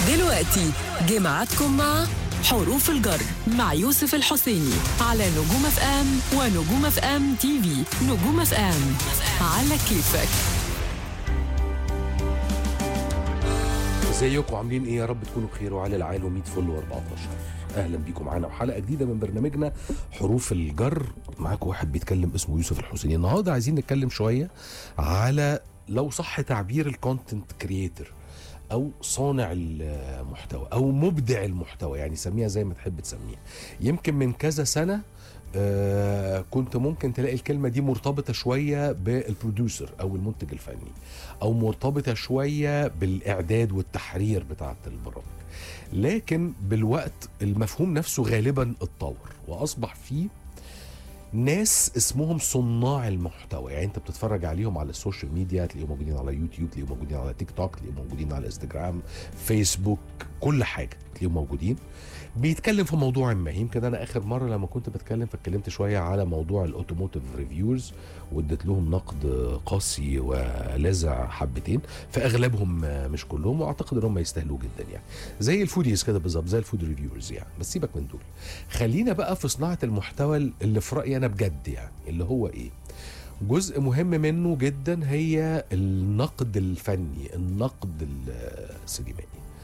دلوقتي جمعتكم مع حروف الجر مع يوسف الحسيني على نجوم اف ام ونجوم اف ام تي في نجوم اف ام على كيفك ازيكم عاملين ايه يا رب تكونوا بخير وعلى العال و100 فل و14 اهلا بيكم معانا وحلقه جديده من برنامجنا حروف الجر معاكم واحد بيتكلم اسمه يوسف الحسيني النهارده عايزين نتكلم شويه على لو صح تعبير الكونتنت كرييتور او صانع المحتوى او مبدع المحتوى يعني سميها زي ما تحب تسميها يمكن من كذا سنه آه كنت ممكن تلاقي الكلمه دي مرتبطه شويه بالبروديوسر او المنتج الفني او مرتبطه شويه بالاعداد والتحرير بتاعه البرامج لكن بالوقت المفهوم نفسه غالبا اتطور واصبح فيه ناس اسمهم صناع المحتوى يعني انت بتتفرج عليهم على السوشيال ميديا تلاقيهم موجودين على يوتيوب تلاقيهم موجودين على تيك توك تلاقيهم موجودين على انستجرام فيسبوك كل حاجه تلاقيهم موجودين بيتكلم في موضوع ما يمكن انا اخر مره لما كنت بتكلم فاتكلمت شويه على موضوع الاوتوموتيف ريفيوز واديت لهم نقد قاسي ولاذع حبتين فاغلبهم مش كلهم واعتقد ان هم يستاهلوه جدا يعني زي الفوديز كده بالظبط زي الفود ريفيورز يعني بس سيبك من دول خلينا بقى في صناعه المحتوى اللي في رايي انا بجد يعني اللي هو ايه جزء مهم منه جدا هي النقد الفني النقد السينمائي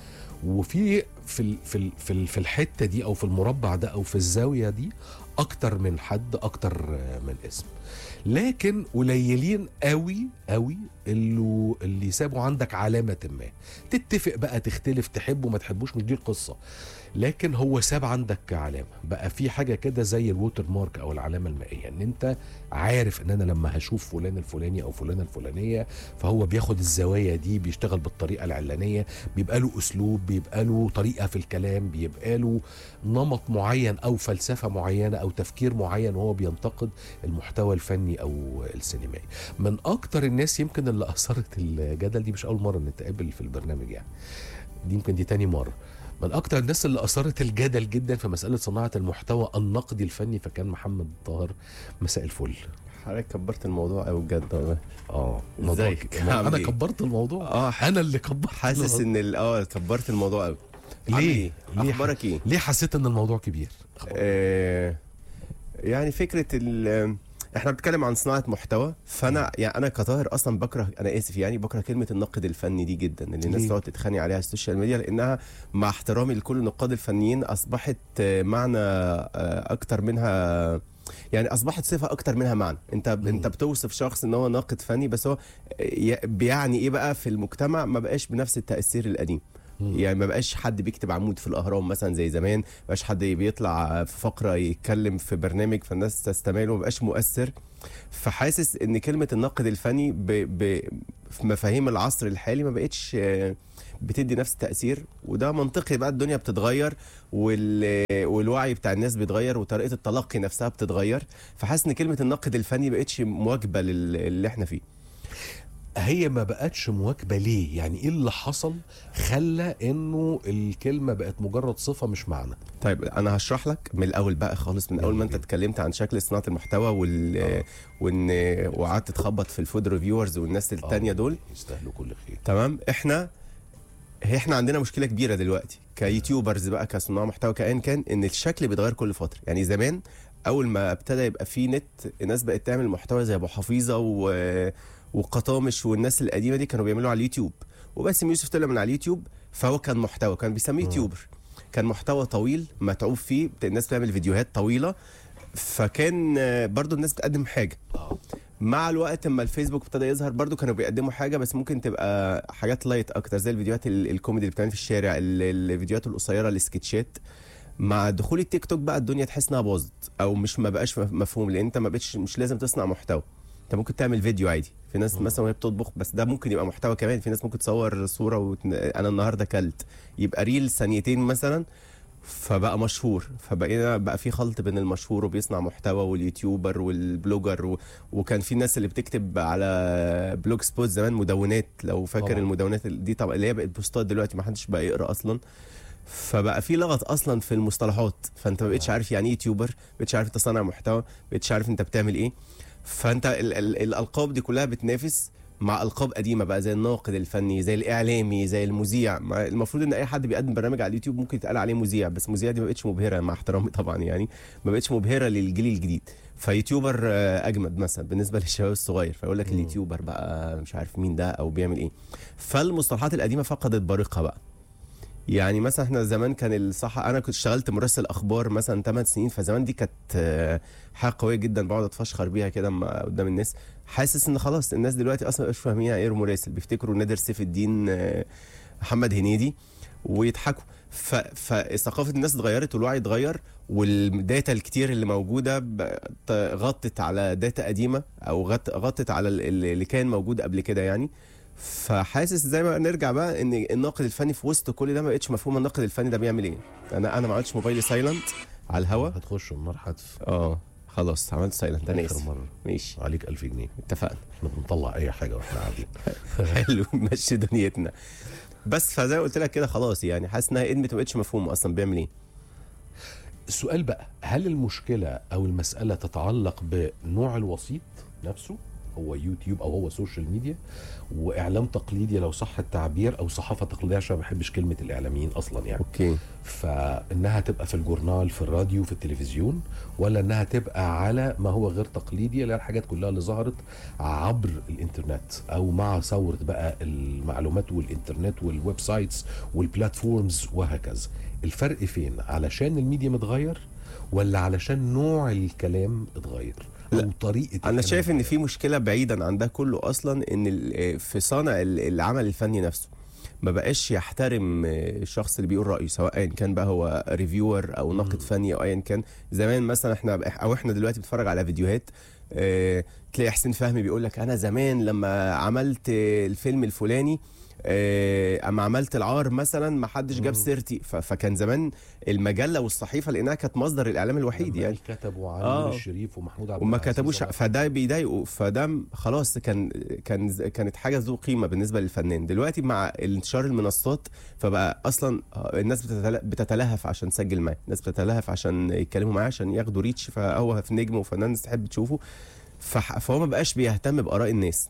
وفي في ال في ال في, ال في الحته دي او في المربع ده او في الزاويه دي اكتر من حد اكتر من اسم لكن قليلين قوي قوي اللي اللي سابوا عندك علامه ما تتفق بقى تختلف تحبه ما تحبوش مش دي القصه لكن هو ساب عندك علامه بقى في حاجه كده زي الووتر مارك او العلامه المائيه ان انت عارف ان انا لما هشوف فلان الفلاني او فلانه الفلانيه فهو بياخد الزوايا دي بيشتغل بالطريقه العلانيه بيبقى له اسلوب بيبقى له طريقه في الكلام بيبقى له نمط معين او فلسفه معينه او تفكير معين وهو بينتقد المحتوى الفني او السينمائي من اكتر الناس يمكن اللي اثرت الجدل دي مش اول مره نتقابل في البرنامج يعني دي يمكن دي تاني مره من اكتر الناس اللي اثارت الجدل جدا في مساله صناعه المحتوى النقدي الفني فكان محمد طاهر مساء الفل حضرتك كبرت الموضوع قوي بجد والله اه الموضوع ازيك؟ ك- ما عامل انا ايه؟ كبرت الموضوع اه انا اللي كبرت حاسس الموضوع. ان ال- اه كبرت الموضوع قوي عامل ليه ايه؟ ليه اخبارك ايه؟ ليه حسيت ان الموضوع كبير آه يعني فكره ال احنا بنتكلم عن صناعه محتوى فانا يعني انا كطاهر اصلا بكره انا اسف يعني بكره كلمه النقد الفني دي جدا اللي الناس ليه؟ تقعد تتخانق عليها على السوشيال ميديا لانها مع احترامي لكل النقاد الفنيين اصبحت آه، معنى آه، اكتر منها يعني اصبحت صفه اكتر منها معنى انت انت بتوصف شخص ان هو ناقد فني بس هو ي- بيعني ايه بقى في المجتمع ما بقاش بنفس التاثير القديم يعني ما بقاش حد بيكتب عمود في الاهرام مثلا زي زمان ما بقاش حد بيطلع في فقره يتكلم في برنامج فالناس تستمعله ما بقاش مؤثر فحاسس ان كلمه النقد الفني ب... ب... في مفاهيم العصر الحالي ما بقتش آه، بتدي نفس التاثير وده منطقي بقى الدنيا بتتغير وال... والوعي بتاع الناس بيتغير وطريقه التلقي نفسها بتتغير فحاسس ان كلمه النقد الفني بقتش مواكبه لل... اللي احنا فيه هي ما بقتش مواكبه ليه يعني ايه اللي حصل خلى انه الكلمه بقت مجرد صفه مش معنى طيب انا هشرح لك من الاول بقى خالص من اول ما انت يلا اتكلمت عن شكل صناعه المحتوى وال آه. وان وقعدت تخبط في الفود ريفيورز والناس التانية دول يستاهلوا كل خير تمام احنا هي احنا عندنا مشكله كبيره دلوقتي كيوتيوبرز بقى كصناع محتوى كأن كان ان الشكل بيتغير كل فتره يعني زمان اول ما ابتدى يبقى في نت الناس بقت تعمل محتوى زي ابو حفيظه و... وقطامش والناس القديمه دي كانوا بيعملوا على اليوتيوب وباسم يوسف طلع من على اليوتيوب فهو كان محتوى كان بيسميه يوتيوبر كان محتوى طويل متعوب فيه الناس بتعمل فيديوهات طويله فكان آه، برضو الناس بتقدم حاجه اه مع الوقت اما الفيسبوك ابتدى يظهر برضو كانوا بيقدموا حاجه بس ممكن تبقى حاجات لايت اكتر زي الفيديوهات ال- الكوميدي اللي بتعمل في الشارع ال- الفيديوهات القصيره السكتشات مع دخول التيك توك بقى الدنيا تحس انها باظت او مش ما بقاش مف- مفهوم لان انت ما بقتش مش لازم تصنع محتوى انت ممكن تعمل فيديو عادي في ناس مثلا وهي بتطبخ بس ده ممكن يبقى محتوى كمان في ناس ممكن تصور صوره وتن... انا النهارده كلت يبقى ريل ثانيتين مثلا فبقى مشهور فبقينا بقى في خلط بين المشهور وبيصنع محتوى واليوتيوبر والبلوجر و... وكان في ناس اللي بتكتب على بلوج سبوت زمان مدونات لو فاكر طبعا. طبعا. المدونات دي طبعا اللي هي بقت بوستات دلوقتي ما حدش بقى يقرا اصلا فبقى في لغط اصلا في المصطلحات فانت ما بقتش عارف يعني ايه يوتيوبر ما بقتش عارف انت صانع محتوى ما بقتش عارف انت بتعمل ايه فانت ال ال الالقاب دي كلها بتنافس مع القاب قديمه بقى زي الناقد الفني زي الاعلامي زي المذيع ما- المفروض ان اي حد بيقدم برنامج على اليوتيوب ممكن يتقال عليه مذيع بس مذيع دي ما بقتش مبهره مع احترامي طبعا يعني ما بقتش مبهره للجيل الجديد فيوتيوبر آه، اجمد مثلا بالنسبه للشباب الصغير فيقول لك اليوتيوبر بقى مش عارف مين ده او بيعمل ايه فالمصطلحات القديمه فقدت بريقها بقى يعني مثلا احنا زمان كان الصح انا كنت اشتغلت مراسل اخبار مثلا 8 سنين فزمان دي كانت آه، حاجه قويه جدا بقعد اتفشخر بيها كده أما قدام الناس حاسس ان خلاص الناس دلوقتي اصلا مش فاهمين يعني ايه مراسل بيفتكروا نادر سيف الدين آه، محمد هنيدي ويضحكوا ف... فثقافه الناس اتغيرت والوعي اتغير والداتا الكتير اللي موجوده بقت غطت على داتا قديمه او غط... غطت على ال- اللي كان موجود قبل كده يعني فحاسس زي ما نرجع بقى ان الناقد الفني في وسط كل ده ما بقتش مفهوم الناقد الفني ده بيعمل ايه انا انا ما عملتش موبايلي سايلنت على الهوا هتخش النار حتف اه خلاص عملت سايلنت انا اخر اسف مره ماشي عليك 1000 جنيه اتفقنا احنا بنطلع اي حاجه واحنا قاعدين حلو مشي دنيتنا بس فزي ما قلت لك كده خلاص يعني حاسس انها ادمت ما بقتش مفهوم اصلا بيعمل ايه السؤال بقى هل المشكله او المساله تتعلق بنوع الوسيط نفسه هو يوتيوب او هو سوشيال ميديا واعلام تقليدي لو صح التعبير او صحافه تقليديه عشان ما بحبش كلمه الاعلاميين اصلا يعني اوكي فانها تبقى في الجورنال في الراديو في التلفزيون ولا انها تبقى على ما هو غير تقليدي اللي هي الحاجات كلها اللي ظهرت عبر الانترنت او مع ثوره بقى المعلومات والانترنت والويب سايتس والبلاتفورمز وهكذا الفرق فين علشان الميديا متغير ولا علشان نوع الكلام اتغير او طريقه انا الكلام شايف ان اتغير؟ في مشكله بعيدا عن ده كله اصلا ان ال- في صانع ال- العمل الفني نفسه ما بقاش يحترم الشخص اللي بيقول رايه سواء كان بقى هو ريفيور او ناقد فني او ايا كان زمان مثلا احنا او احنا دلوقتي بنتفرج على فيديوهات اه تلاقي حسين فهمي بيقول لك انا زمان لما عملت الفيلم الفلاني آه، اما عملت العار مثلا ما حدش جاب سيرتي ف- فكان زمان المجله والصحيفه لانها كانت مصدر الاعلام الوحيد لما يعني كتبوا عن آه. نور الشريف ومحمود عبد وما العزيز كتبوش على فده بيضايقه فده خلاص كان كان كانت حاجه ذو قيمه بالنسبه للفنان دلوقتي مع انتشار المنصات فبقى اصلا الناس بتتل- بتتلهف عشان تسجل معاه الناس بتتلهف عشان يتكلموا معاه عشان ياخدوا ريتش فهو في نجم وفنان الناس تحب تشوفه فح- فهو ما بقاش بيهتم باراء الناس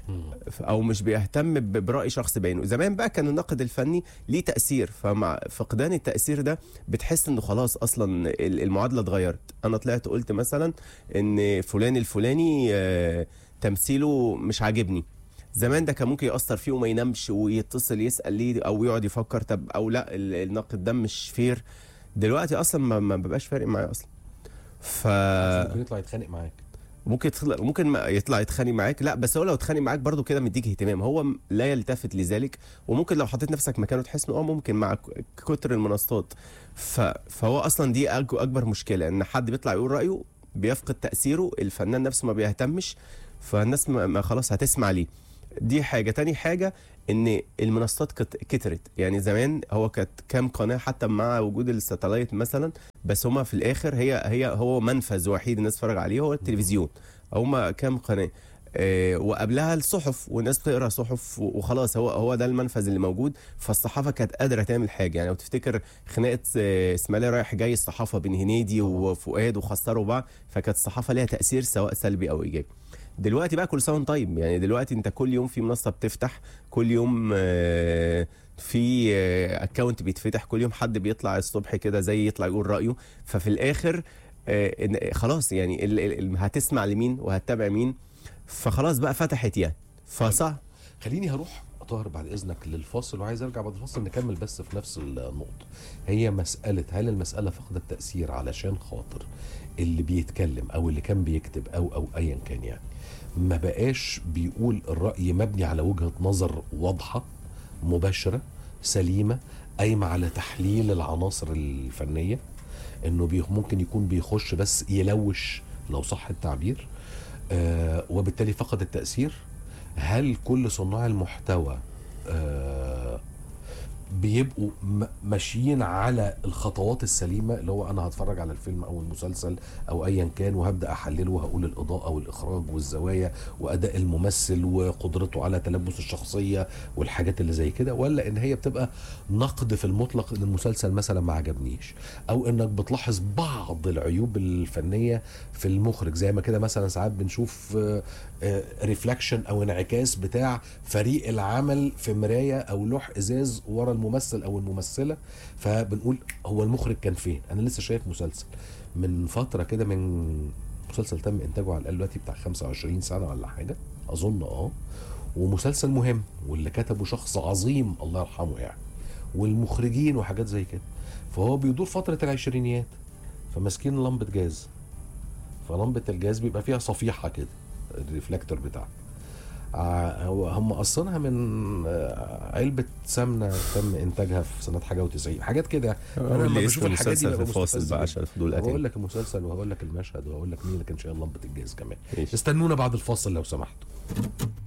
ف- او مش بيهتم ب- براي شخص بعينه زمان بقى كان النقد الفني ليه تاثير فمع فقدان التاثير ده بتحس انه خلاص اصلا ال- المعادله اتغيرت انا طلعت قلت مثلا ان فلان الفلاني آه، تمثيله مش عاجبني زمان ده كان ممكن ياثر فيه وما ينامش ويتصل يسال ليه او يقعد يفكر طب او لا ال- النقد ده مش فير دلوقتي اصلا ما, ما بقاش فارق معايا اصلا ف ممكن يطلع يتخانق معاك ممكن يطلع ممكن ما يطلع يتخانق معاك لا بس هو لو اتخانق معاك برضو كده مديك اهتمام هو م- لا يلتفت لذلك وممكن لو حطيت نفسك مكانه تحس انه اه ممكن مع ك- كتر المنصات ف... فهو اصلا دي أج... اكبر مشكله ان حد بيطلع يقول رايه بيفقد تاثيره الفنان نفسه ما بيهتمش فالناس ما... ما خلاص هتسمع ليه دي حاجه تاني حاجه ان المنصات كت... كترت يعني زمان هو كانت كام قناه حتى مع وجود الساتلايت مثلا بس هما في الاخر هي هي هو منفذ وحيد الناس تتفرج عليه هو التلفزيون هما كام قناه آه وقبلها الصحف والناس بتقرا صحف و- وخلاص هو هو ده المنفذ اللي موجود فالصحافه كانت قادره تعمل حاجه يعني لو تفتكر خناقه آه، اسماعيليه رايح جاي الصحافه بين هنيدي وفؤاد وخسروا بعض فكانت الصحافه ليها تاثير سواء سلبي او ايجابي دلوقتي بقى كل سنه وانت طيب يعني دلوقتي انت كل يوم في منصه بتفتح كل يوم آه، في اكونت بيتفتح كل يوم حد بيطلع الصبح كده زي يطلع يقول رايه ففي الاخر آه، إن- خلاص يعني ال- ال- ال- هتسمع لمين وهتتابع مين فخلاص بقى فتحت يعني فصح خليني هروح طاهر بعد اذنك للفاصل وعايز ارجع بعد الفاصل نكمل بس في نفس النقطه هي مساله هل المساله فقدت تاثير علشان خاطر اللي بيتكلم او اللي كان بيكتب او او ايا كان يعني ما بقاش بيقول الراي مبني على وجهه نظر واضحه مباشره سليمه قايمه على تحليل العناصر الفنيه انه بي ممكن يكون بيخش بس يلوش لو صح التعبير آه وبالتالي فقد التاثير هل كل صناع المحتوى آه بيبقوا م- ماشيين على الخطوات السليمه اللي هو انا هتفرج على الفيلم او المسلسل او ايا كان وهبدا احلله وهقول الاضاءه والاخراج والزوايا واداء الممثل وقدرته على تلبس الشخصيه والحاجات اللي زي كده ولا ان هي بتبقى نقد في المطلق ان المسلسل مثلا ما عجبنيش او انك بتلاحظ بعض العيوب الفنيه في المخرج زي ما كده مثلا ساعات بنشوف ريفلكشن او انعكاس بتاع فريق العمل في مرايه او لوح ازاز ورا الممثل او الممثله فبنقول هو المخرج كان فين انا لسه شايف مسلسل من فتره كده من مسلسل تم انتاجه على الاقل دلوقتي بتاع 25 سنه ولا حاجه اظن اه ومسلسل مهم واللي كتبه شخص عظيم الله يرحمه يعني والمخرجين وحاجات زي كده فهو بيدور فتره العشرينيات فماسكين لمبه جاز فلمبه الجاز بيبقى فيها صفيحه كده الريفلكتور بتاعها ع- هو هم قصنها من آه، علبة سمنة تم إنتاجها في سنة حاجة و90 حاجات كده أنا لما اللي بشوف اسم الحاجات دي المسلسل ببقى في فاصل مستفز بقى جداً. عشان الفضول هقول قتل لك المسلسل وهقول لك المشهد وهقول لك مين اللي كان شايل لمبة الجاز كمان ماشي. استنونا بعد الفاصل لو سمحتوا